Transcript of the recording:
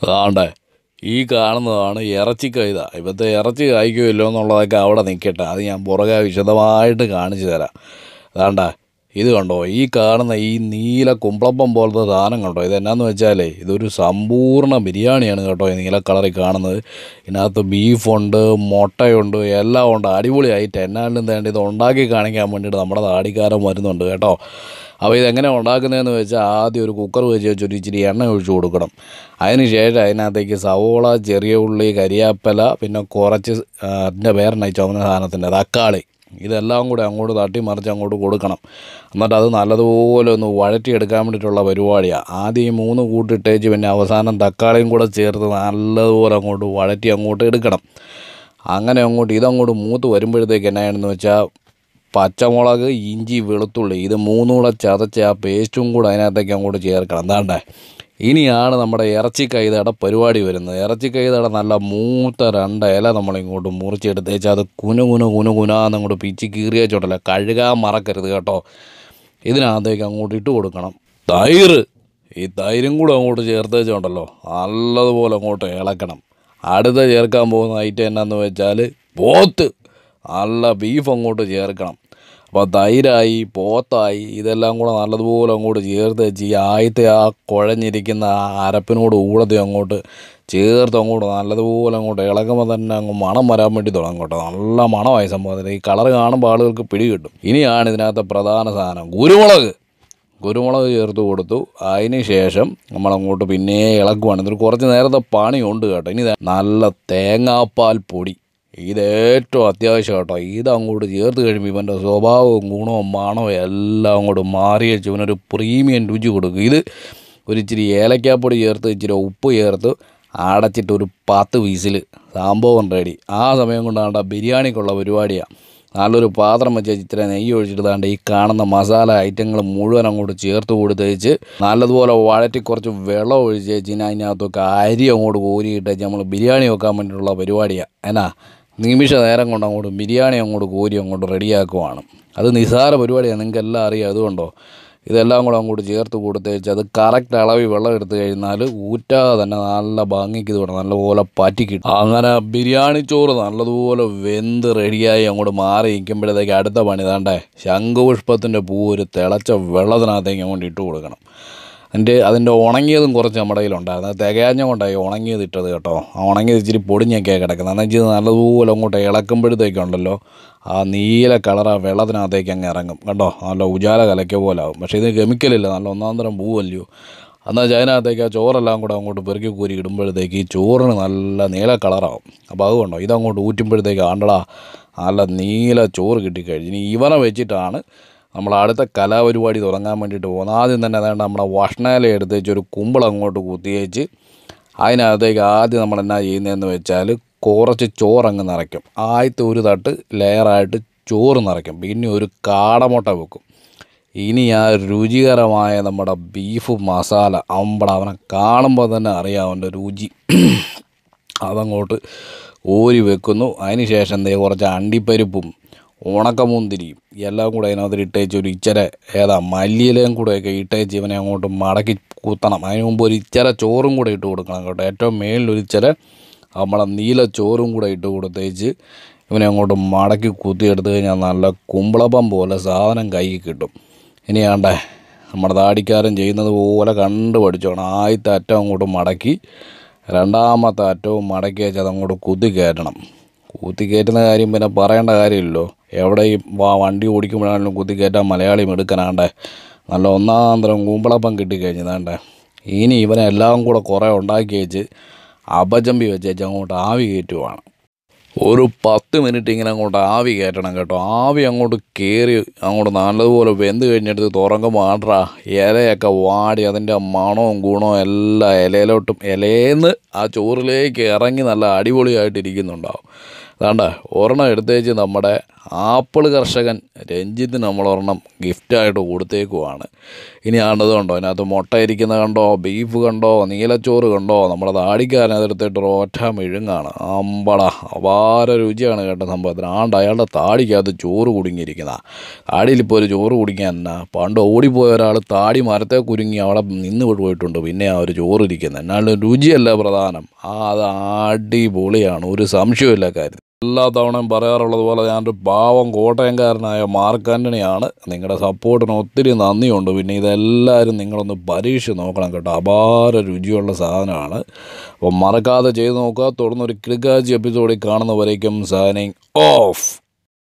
ആണ്ടേ ഈ കാണുന്നതാണ് ഇറച്ചി കൈത ഇപ്പോഴത്തെ ഇറച്ചി കായ്ക്കുമല്ലോ എന്നുള്ളതൊക്കെ അവിടെ നിൽക്കട്ടെ അത് ഞാൻ പുറകെ വിശദമായിട്ട് കാണിച്ചു തരാം അതാണ്ട ഇത് കണ്ടോ ഈ കാണുന്ന ഈ നീല കുമ്പളപ്പം പോലത്തെ സാധനം കണ്ടോ ഇതെന്നാന്ന് വെച്ചാലേ ഇതൊരു സമ്പൂർണ്ണ ബിരിയാണിയാണ് കേട്ടോ ഈ നീല കളറിൽ കാണുന്നത് ഇതിനകത്ത് ബീഫുണ്ട് മുട്ടയുണ്ട് എല്ലാം ഉണ്ട് അടിപൊളിയായിട്ട് എന്നാലും വേണ്ടി ഇത് ഉണ്ടാക്കി കാണിക്കാൻ വേണ്ടിയിട്ട് നമ്മുടെ താടിക്കാരൻ വരുന്നുണ്ട് കേട്ടോ അപ്പോൾ ഇതെങ്ങനെ ഉണ്ടാക്കുന്നതെന്ന് വെച്ചാൽ ആദ്യം ഒരു കുക്കർ വെച്ച് വെച്ചൊരു ഇച്ചിരി എണ്ണ ഒഴിച്ചു കൊടുക്കണം അതിന് ശേഷം അതിനകത്തേക്ക് സവോള ചെറിയ ഉള്ളി കരിയാപ്പല പിന്നെ കുറച്ച് ആ, അതിൻ്റെ പേരെന്നായി ചുവന്ന സാധനത്തിൻ്റെ തക്കാളി ഇതെല്ലാം കൂടെ അങ്ങോട്ട് തട്ടി മറിച്ച് അങ്ങോട്ട് കൊടുക്കണം എന്നിട്ട് അത് നല്ലതുപോലെ ഒന്ന് വഴറ്റിയെടുക്കാൻ വേണ്ടിയിട്ടുള്ള പരിപാടിയാണ് ആദ്യം ഈ മൂന്ന് കൂട്ടിട്ടേച്ച് പിന്നെ അവസാനം തക്കാളിയും കൂടെ ചേർത്ത് നല്ലതുപോലെ അങ്ങോട്ട് വഴറ്റി അങ്ങോട്ട് എടുക്കണം അങ്ങനെ അങ്ങോട്ട് ഇതങ്ങോട്ട് മൂത്ത് വരുമ്പോഴത്തേക്ക് എന്നാണെന്ന് വെച്ചാൽ പച്ചമുളക് ഇഞ്ചി വെളുത്തുള്ളി ഇത് മൂന്നും കൂടെ ചതച്ച് ആ പേസ്റ്റും കൂടെ അതിനകത്തേക്ക് അങ്ങോട്ട് ചേർക്കണം എന്താണ്ടേ ഇനിയാണ് നമ്മുടെ ഇറച്ചി കൈതയുടെ പരിപാടി വരുന്നത് ഇറച്ചി കൈതയുടെ നല്ല മൂത്ത രണ്ട് ഇല നമ്മളിങ്ങോട്ട് മുറിച്ചെടുത്തേച്ച് അത് കുനു കുനു കുനു കുനാന്ന് അങ്ങോട്ട് പിച്ചി കീറിയച്ചോട്ടല്ല കഴുകാൻ മറക്കരുത് കേട്ടോ ഇതിനകത്തേക്ക് അങ്ങോട്ട് ഇട്ട് കൊടുക്കണം തൈര് ഈ തൈരും കൂടെ അങ്ങോട്ട് ചേർത്ത് വെച്ചുണ്ടല്ലോ നല്ലതുപോലെ അങ്ങോട്ട് ഇളക്കണം അടുത്ത ചേർക്കാൻ പോകുന്ന ഐറ്റം എന്നാന്ന് വെച്ചാൽ പോത്ത് നല്ല ബീഫ് അങ്ങോട്ട് ചേർക്കണം അപ്പോൾ തൈരായി പോത്തായി ഇതെല്ലാം കൂടെ നല്ലതുപോലെ അങ്ങോട്ട് ചേർത്ത് വെച്ച് ഈ ആദ്യത്തെ ആ കുഴഞ്ഞിരിക്കുന്ന ആ അരപ്പിനോട് കൂടത്തെ അങ്ങോട്ട് ചേർത്ത് അങ്ങോട്ട് നല്ലതുപോലെ അങ്ങോട്ട് ഇളകുമ്പോൾ തന്നെ അങ്ങ് മണം വരാൻ വേണ്ടി തുടങ്ങും കേട്ടോ നല്ല മണമായി സംഭവത്തിൽ ഈ കളർ കാണുമ്പോൾ ആളുകൾക്ക് പിടി കിട്ടും ഇനിയാണ് ഇതിനകത്തെ പ്രധാന സാധനം കുരുമുളക് കുരുമുളക് ചേർത്ത് കൊടുത്തു അതിന് ശേഷം നമ്മളങ്ങോട്ട് പിന്നെ ഇളക്കുവാണ് ഇതൊരു കുറച്ച് നേരത്തെ പണിയുണ്ട് കേട്ടോ ഇനി ദേ നല്ല തേങ്ങാപ്പാൽ പൊടി ഇത് ഏറ്റവും അത്യാവശ്യം കേട്ടോ ഇത് അങ്ങോട്ട് ചേർത്ത് കഴിയുമ്പോൾ ഇവൻ്റെ സ്വഭാവവും ഗുണവും മണവും എല്ലാം അങ്ങോട്ട് മാറി വെച്ച് ഇവനൊരു പ്രീമിയം രുചി കൊടുക്കും ഇത് ഒരു ഇച്ചിരി ഏലക്കാപ്പൊടി ചേർത്ത് ഇച്ചിരി ഉപ്പ് ചേർത്ത് അടച്ചിട്ട് ഒരു പത്ത് വീസിൽ സംഭവം റെഡി ആ സമയം കൊണ്ടാണ് ബിരിയാണിക്കുള്ള പരിപാടിയാണ് നല്ലൊരു പാത്രം വെച്ച് ഇച്ചിരി നെയ്യ് ഒഴിച്ചിട്ട് ദാണ്ട് ഈ കാണുന്ന മസാല ഐറ്റങ്ങൾ മുഴുവൻ അങ്ങോട്ട് ചേർത്ത് കൊടുത്തേച്ച് നല്ലതുപോലെ വഴറ്റി കുറച്ച് വെള്ളം ഒഴിച്ചേച്ച് ഇനി അതിനകത്തൊക്കെ അരി അങ്ങോട്ട് കോരിയിട്ടേച്ച് നമ്മൾ ബിരിയാണി വെക്കാൻ വേണ്ടിയിട്ടുള്ള പരിപാടിയാണ് എന്നാ നിമിഷ നേരം കൊണ്ട് അങ്ങോട്ട് ബിരിയാണി അങ്ങോട്ട് കോരി അങ്ങോട്ട് റെഡിയാക്കുവാണ് അത് നിസ്സാര പരിപാടിയാണ് നിങ്ങൾക്ക് എല്ലാം അറിയാം അതുകൊണ്ടോ ഇതെല്ലാം കൂടെ അങ്ങോട്ട് ചേർത്ത് കൊടുത്തേച്ച് അത് കറക്റ്റ് അളവിൽ വെള്ളം എടുത്തു കഴിഞ്ഞാൽ ഊറ്റാതെ തന്നെ നല്ല ഭംഗിക്ക് ഇത് വേണം നല്ലപോലെ പറ്റിക്കിട്ടും അങ്ങനെ ബിരിയാണി ചോറ് നല്ലതുപോലെ വെന്ത് റെഡിയായി അങ്ങോട്ട് മാറി നിൽക്കുമ്പോഴത്തേക്ക് അടുത്ത പണി താണ്ടേ ശംഖുപുഷ്പത്തിൻ്റെ പൂ ഒരു തിളച്ച വെള്ളത്തിനകത്തേക്ക് അങ്ങോട്ട് ഇട്ട് കൊടുക്കണം അതിൻ്റെ അതിൻ്റെ ഉണങ്ങിയതും കുറച്ച് നമ്മുടെ കയ്യിലുണ്ടായിരുന്നു അത് തികയാഞ്ഞ കൊണ്ടായി ഉണങ്ങിയത് ഇട്ടത് കേട്ടോ ആ ഉണങ്ങിയത് ഇച്ചിരി പൊടിഞ്ഞൊക്കെയാണ് കിടക്കുന്നത് എന്ന് വെച്ചാൽ നല്ലതുപോലെ അങ്ങോട്ട് ഇളക്കുമ്പോഴത്തേക്കുണ്ടല്ലോ ആ നീല കളർ ആ വെള്ളത്തിനകത്തേക്ക് അങ്ങ് ഇറങ്ങും കേട്ടോ നല്ല ഉജാല കലയ്ക്ക പോലെ ആവും പക്ഷേ ഇത് കെമിക്കലില്ല നല്ല ഒന്നാം തരം പൂവല്ലയോ എന്നാൽ വെച്ചാൽ അതിനകത്തേക്ക് ആ ചോറെല്ലാം കൂടെ അങ്ങോട്ട് പെറുക്കി കൂരി ഇടുമ്പോഴത്തേക്ക് ഈ ചോറിന് നല്ല നീല കളറാവും അപ്പോൾ അതുകൊണ്ടോ ഇതങ്ങോട്ട് ഊറ്റുമ്പോഴത്തേക്ക് ആണ്ടടാ നല്ല നീല ചോറ് കിട്ടിക്കഴിഞ്ഞു ഇനി ഇവനെ വെച്ചിട്ടാണ് നമ്മൾ അടുത്ത കലാപരിപാടി തുടങ്ങാൻ വേണ്ടിയിട്ട് പോകുന്നത് ആദ്യം തന്നെ വേണ്ട നമ്മുടെ വഷ്ണയില എടുത്ത് വെച്ച് ഒരു കുമ്പിൾ അങ്ങോട്ട് കുത്തിയേച്ച് അതിനകത്തേക്ക് ആദ്യം നമ്മൾ എന്നാ ചെയ്യുന്നതെന്ന് വെച്ചാൽ കുറച്ച് ചോറങ്ങ് നിറയ്ക്കും ആദ്യത്തെ ഒരു തട്ട് ലെയറായിട്ട് ചോറ് നിറയ്ക്കും പിന്നെ ഒരു കാടമുട്ട വെക്കും ഇനി ആ രുചികരമായ നമ്മുടെ ബീഫ് മസാല അമ്പട അവനെ കാണുമ്പോൾ തന്നെ അറിയാം അവൻ്റെ രുചി അതങ്ങോട്ട് ഊരി വെക്കുന്നു അതിന് ശേഷം ദേ കുറച്ച് അണ്ടിപ്പരിപ്പും ഉണക്കമുന്തിരിയും എല്ലാം കൂടെ അതിനകത്ത് ഇട്ടേച്ച് ഒരു ഇച്ചര ഏതാ മല്ലിയിലയും കൂടെയൊക്കെ ഇട്ടേച്ച് ഇവനെ അങ്ങോട്ട് മടക്കി കുത്തണം അതിന് മുമ്പ് ഒരു ഇച്ചര ചോറും കൂടെ ഇട്ട് കൊടുക്കണം കേട്ടോ ഏറ്റവും മേളിൽ ഒരു ഇച്ചര നമ്മളെ നീല ചോറും കൂടെ ഇട്ട് കൊടുത്തേച്ച് ഇവനെ അങ്ങോട്ട് മടക്കി കുത്തിയെടുത്ത് കഴിഞ്ഞാൽ നല്ല കുമ്പളപ്പം പോലെ സാധനം കയ്യിൽ കിട്ടും ഇനി ആണ്ടേ നമ്മുടെ താടിക്കാരൻ ചെയ്യുന്നത് പോലെ കണ്ട് പഠിച്ചോണം ആദ്യത്തെ അറ്റം അങ്ങോട്ട് മടക്കി രണ്ടാമത്തെ അറ്റവും മടക്കി വെച്ച് അതങ്ങോട്ട് കുത്തി കയറ്റണം കുത്തി കയറ്റുന്ന കാര്യം പിന്നെ പറയേണ്ട കാര്യമില്ലല്ലോ എവിടെയും വാ വണ്ടി ഓടിക്കുമ്പോഴാണെങ്കിലും കുത്തി കയറ്റാൻ മലയാളി എടുക്കാനാണ്ടേ നല്ല ഒന്നാം തരം കൂമ്പളപ്പം കിട്ടിക്കഴിഞ്ഞതാണ്ടേ ഇനി ഇവനെ എല്ലാം കൂടെ കുറേ ഉണ്ടാക്കി വെച്ച് അപചമ്പി വെച്ചേച്ച് അങ്ങോട്ട് ആവി കയറ്റുവാണ് ഒരു പത്ത് മിനിറ്റ് ഇങ്ങനെ അങ്ങോട്ട് ആവി കയറ്റണം കേട്ടോ ആവി അങ്ങോട്ട് കയറി അങ്ങോട്ട് നല്ലതുപോലെ വെന്ത് കഴിഞ്ഞെടുത്ത് തുറക്കുമ്പോൾ ആട്രാ ഇലയൊക്കെ വാടി അതിൻ്റെ മണവും ഗുണവും എല്ലാം ഇലയിലോട്ടും ഇലയിന്ന് ആ ചോറിലേക്ക് ഇറങ്ങി നല്ല അടിപൊളിയായിട്ട് ഇരിക്കുന്നുണ്ടാവും അതാണ്ട ഒരെണ്ണം എടുത്തേച്ച് നമ്മുടെ ആപ്പിൾ കർഷകൻ രഞ്ജിത്തിന് നമ്മൾ ഒരെണ്ണം ഗിഫ്റ്റായിട്ട് കൊടുത്തേക്കുവാണ് ഇനി ആണ്ടത് കണ്ടോ അതിനകത്ത് മുട്ട ഇരിക്കുന്ന കണ്ടോ ബീഫ് കണ്ടോ നീലച്ചോറ് കണ്ടോ നമ്മുടെ താടിക്കാരൻ അതെടുത്തിട്ട് ഒറ്റ മെഴുങ്ങാണ് അമ്പട അപാര രുചിയാണ് കേട്ടോ സംഭവത്തിന് ആണ്ട് അയാളുടെ താടിക്കകത്ത് ചോറ് കുടുങ്ങിയിരിക്കുന്ന താടിയിലിപ്പോൾ ഒരു ചോറ് കുടിക്കാൻ എന്നാ പണ്ട് ഓടിപ്പോയ ഒരാൾ താടി മരത്തെ കുരുങ്ങി അവിടെ നിന്ന് പോയിട്ടുണ്ട് പിന്നെ ആ ഒരു ചോറ് ഇരിക്കുന്നത് എന്നാലും രുചിയല്ല പ്രധാനം ആ അത് അടിപൊളിയാണ് ഒരു സംശയമില്ല കാര്യം എല്ലാ തവണയും പറയാറുള്ളത് പോലെ ഞാനൊരു പാവം കോട്ടയംകാരനായ മാർക്ക് ആൻ്റണിയാണ് നിങ്ങളുടെ സപ്പോർട്ടിന് ഒത്തിരി നന്ദിയുണ്ട് പിന്നെ ഇതെല്ലാവരും നിങ്ങളൊന്ന് പരീക്ഷ നോക്കണം കേട്ടോ അപാര രുചിയുള്ള സാധനമാണ് അപ്പോൾ മറക്കാതെ ചെയ്ത് നോക്കുക തുടർന്നൊരു കിടക്കാച്ചി എപ്പിസോഡിൽ കാണുന്നവരേക്കും സാനിങ് ഓഫ്